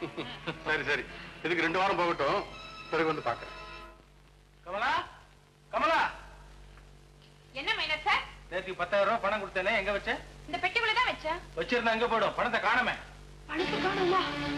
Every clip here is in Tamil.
சரி சரி இதுக்கு ரெண்டு வாரம் போகட்டும் பிறகு வந்து பாக்குறேன் கமலா கமலா என்ன மைனர் சார் நேத்துக்கு பத்தாயிரம் ரூபாய் பணம் கொடுத்தேனே எங்க வச்ச இந்த பெட்டிக்குள்ள தான் வச்சேன் வச்சிருந்தா எங்க போடும் பணத்தை காணமே பணத்தை காணுமா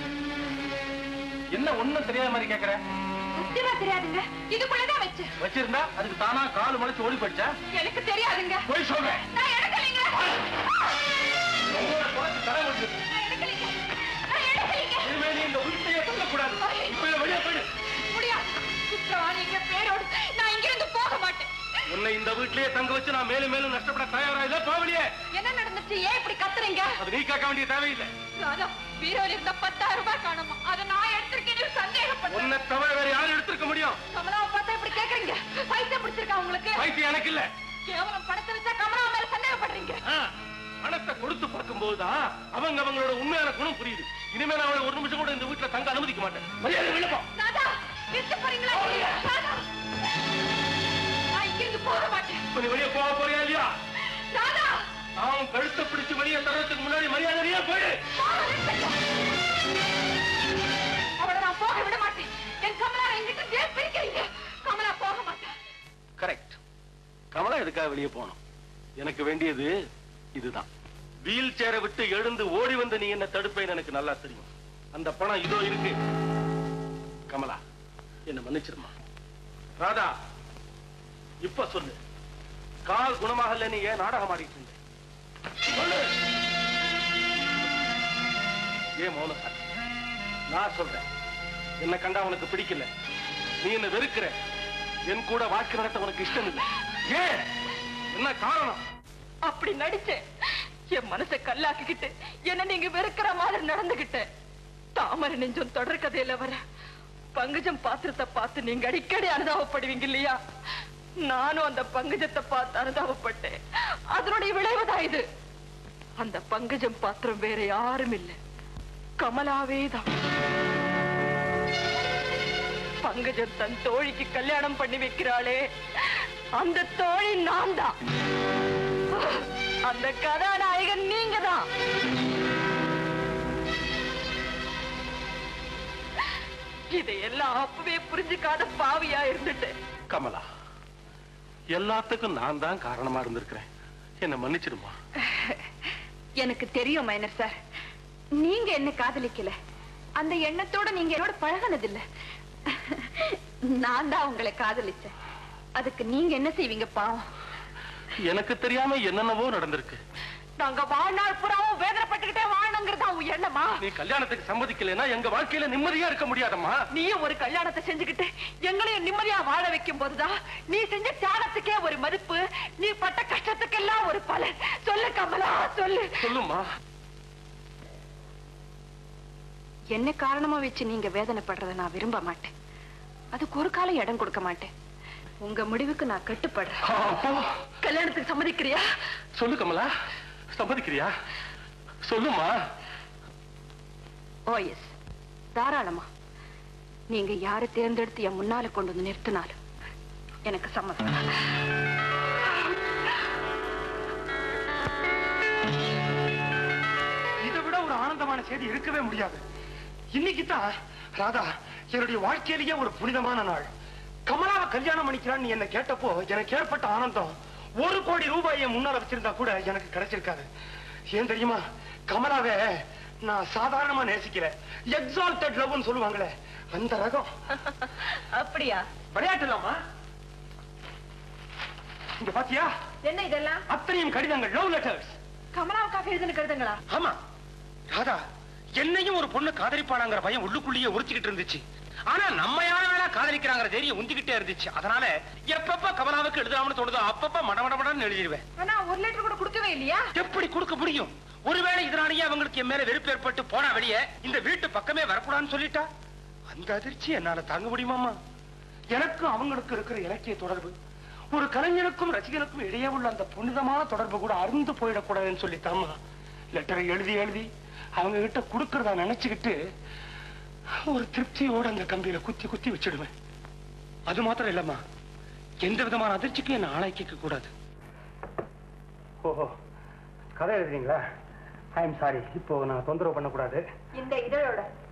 என்ன ஒண்ணும் தெரியாத மாதிரி கேக்குற சத்தியமா தெரியாதுங்க இதுக்குள்ள தான் வச்சேன் வச்சிருந்தா அதுக்கு தானா கால் முளைச்சு ஓடி போயிடுச்சா எனக்கு தெரியாதுங்க போய் சொல்றேன் நான் எடுக்கலைங்க உங்களோட குறைச்சு தர முடியும் நான் எடுக்கலைங்க நான் எடுக்கலைங்க இனிமே நீ இந்த உருட்டையே சொல்லக்கூடாது இப்ப வெளியே போயிடு முடியாது குற்றவாளிங்க பேரோடு நான் இங்கிருந்து போக மாட்டேன் உன்னை இந்த வீட்லயே தங்க வச்சு நான் மேலும் மேலும் நஷ்டப்பட தயாரா இல்ல போவலியே என்ன நடந்துச்சு ஏன் இப்படி கத்துறீங்க அது நீ கேட்க வேண்டிய தேவையில்லை ராதா பீரோல இருந்த பத்தாயிரம் ரூபாய் காணுமா அதை நான் எடுத்திருக்கேன்னு சந்தேகப்படுறேன் உன்னை தவிர வேற யாரும் எடுத்திருக்க முடியும் கமலாவை பார்த்தா இப்படி கேக்குறீங்க பைத்தியம் பிடிச்சிருக்கா உங்களுக்கு பைத்தியம் எனக்கு இல்ல கேவலம் படத்தை வச்சா கமலா மேல சந்தேகப்படுறீங்க ஆ, பணத்தை கொடுத்து பார்க்கும்போதுதான் அவங்க அவங்களோட உண்மையான குணம் புரியுது இனிமே நான் அவளை ஒரு நிமிஷம் கூட இந்த வீட்டுல தங்க அனுமதிக்க மாட்டேன் மரியாதை விழுப்போம் ராதா நிறுத்த போறீங்களா இல்லையா? ராதா நான் இங்கிருந்து போக மாட்டேன் இப்ப நீ வெளியே போக போறியா இல்லையா ராதா நான் கழுத்தை பிடிச்சு வெளியே தர்றதுக்கு முன்னாடி மரியாதையா போயிடு போக நிறுத்துங்க. அவளை நான் போக விட மாட்டேன் என் கமலா என்கிட்ட ஏன் பிரிக்கிறீங்க கமலா போக மாட்டேன் கரெக்ட் கமலா எதுக்காக வெளியே போகணும் எனக்கு வேண்டியது இதுதான் வீல் சேரை விட்டு எழுந்து ஓடி வந்து நீ என்ன தடுப்பேன்னு எனக்கு நல்லா தெரியும் அந்த பணம் இதோ இருக்கு கமலா என்ன மன்னிச்சிருமா ராதா இப்ப சொல்லு கால் குணமாகல நீ ஏன் நாடகம் ஆடிட்டு இருந்த சொல்லு ஏன் மௌன சாட்சி நான் சொல்றேன் என்ன கண்டா உனக்கு பிடிக்கல நீ என்ன வெறுக்கிற என் கூட வாழ்க்கை நடத்த உனக்கு இஷ்டம் இல்லை ஏன் என்ன காரணம் அப்படி நடிச்சேன் என் மனசை கல்லாக்கிக்கிட்டு என்ன நீங்க வெறுக்கிற மாதிரி நடந்துகிட்டு தாமரை நெஞ்சம் தொடர் கதையில வர பங்கஜம் பாத்திரத்தை பார்த்து நீங்க அடிக்கடி அனுதாபப்படுவீங்க இல்லையா நானும் அந்த பங்கஜத்தை பார்த்து அனுதாபப்பட்டேன் அதனுடைய விளைவுதான் இது அந்த பங்கஜம் பாத்திரம் வேற யாரும் இல்லை கமலாவே தான் பங்கஜம் தன் தோழிக்கு கல்யாணம் பண்ணி வைக்கிறாளே அந்த தோழி நான் தான் அந்த கதாநாயகன் நீங்க தான் இதையெல்லாம் அப்பவே புரிஞ்சுக்காத பாவியா இருந்துட்டு கமலா எல்லாத்துக்கும் நான் தான் காரணமா இருந்திருக்கிறேன் என்ன மன்னிச்சிடுமா எனக்கு தெரியும் மைனர் சார் நீங்க என்ன காதலிக்கல அந்த எண்ணத்தோட நீங்க என்னோட பழகினதில்ல நான் தான் உங்களை காதலிச்சேன் அதுக்கு நீங்க என்ன செய்வீங்க பாவம் எனக்கு தெரியாம என்னென்னவோ நடந்திருக்கு நாங்க வாழ்நாள் புறாவும் வேதனைப்பட்டுக்கிட்டே வாழணுங்கிறதா உன் எண்ணமா நீ கல்யாணத்துக்கு சம்மதிக்கலைன்னா எங்க வாழ்க்கையில நிம்மதியா இருக்க முடியாதம்மா நீயும் ஒரு கல்யாணத்தை செஞ்சுக்கிட்டு எங்களையும் நிம்மதியா வாழ வைக்கும் போதுதான் நீ செஞ்ச தியாகத்துக்கே ஒரு மதிப்பு நீ பட்ட கஷ்டத்துக்கெல்லாம் ஒரு பலன் சொல்லு கமலா சொல்லு சொல்லுமா என்ன காரணமா வச்சு நீங்க வேதனைப்படுறத நான் விரும்ப மாட்டேன் அதுக்கு ஒரு காலம் இடம் கொடுக்க மாட்டேன் உங்க முடிவுக்கு நான் கட்டுப்படுறேன் அப்போ கல்யாணத்துக்கு சம்மதிக்கிறியா சொல்லு கமலா சம்மதிக்கிறியா சொல்லுமா ஓ எஸ் தாராளமா நீங்க யாரை தேர்ந்தெடுத்து என் முன்னால கொண்டு வந்து நிறுத்தினாலும் எனக்கு சம்மதம் இதை விட ஒரு ஆனந்தமான செய்தி இருக்கவே முடியாது இன்னைக்கு தான் ராதா என்னுடைய வாழ்க்கையிலேயே ஒரு புனிதமான நாள் கமலாவை கல்யாணம் பண்ணிக்கிறான்னு என்ன கேட்டப்போ எனக்கு ஏற்பட்ட ஆனந்தம் ஒரு கோடி ரூபாயை முன்னால வச்சிருந்தா கூட எனக்கு கிடைச்சிருக்காது ஏன் தெரியுமா கமலாவை நான் சாதாரணமா நேசிக்கல எக்ஸால்டட் லவ்னு சொல்லுவாங்களே அந்த ரகம் அப்படியா விளையாட்டு இல்லாமா இங்க பாத்தியா என்ன இதெல்லாம் அத்தனையும் கடிதங்கள் லவ் லெட்டர்ஸ் கமலாவுக்காக எழுதுன கருதுங்களா ஆமா ராதா என்னையும் ஒரு பொண்ணு காதலிப்பாளாங்கிற பயம் உள்ளுக்குள்ளேயே உரிச்சுக்கிட்டு இருந்துச்சு ஆனா நம்ம யாரெல்லாம் காதலிக்கிறாங்கிற தைரியம் உந்திக்கிட்டே இருந்துச்சு அதனால எப்பப்ப கமலாவுக்கு எழுதலாம்னு தோணுதோ அப்பப்ப மடமடமடன்னு எழுதிடுவேன் ஆனா ஒரு லெட்டர் கூட கொடுக்கவே இல்லையா எப்படி கொடுக்க முடியும் ஒருவேளை இதனாலேயே அவங்களுக்கு என் மேல வெறுப்பு ஏற்பட்டு போனா வெளியே இந்த வீட்டு பக்கமே வரக்கூடாதுன்னு சொல்லிட்டா அந்த அதிர்ச்சி என்னால தாங்க முடியுமாமா எனக்கும் அவங்களுக்கு இருக்கிற இலக்கிய தொடர்பு ஒரு கலைஞனுக்கும் ரசிகனுக்கும் இடையே உள்ள அந்த புனிதமான தொடர்பு கூட அருந்து போயிடக்கூடாதுன்னு சொல்லித்தாமா லெட்டரை எழுதி எழுதி அவங்க கிட்ட கொடுக்கறதா நினைச்சுக்கிட்டு ஒரு திருப்தியோட அந்த கம்பியில குத்தி குத்தி வச்சிடுவேன் அது மாத்திரம் இல்லம்மா எந்த விதமான அதிர்ச்சிக்கும் என்ன ஆளாக்கிக்க கூடாது ஓஹோ கதை எழுதுறீங்களா ஐ எம் சாரி இப்போ நான் தொந்தரவு பண்ணக்கூடாது இந்த இதழோட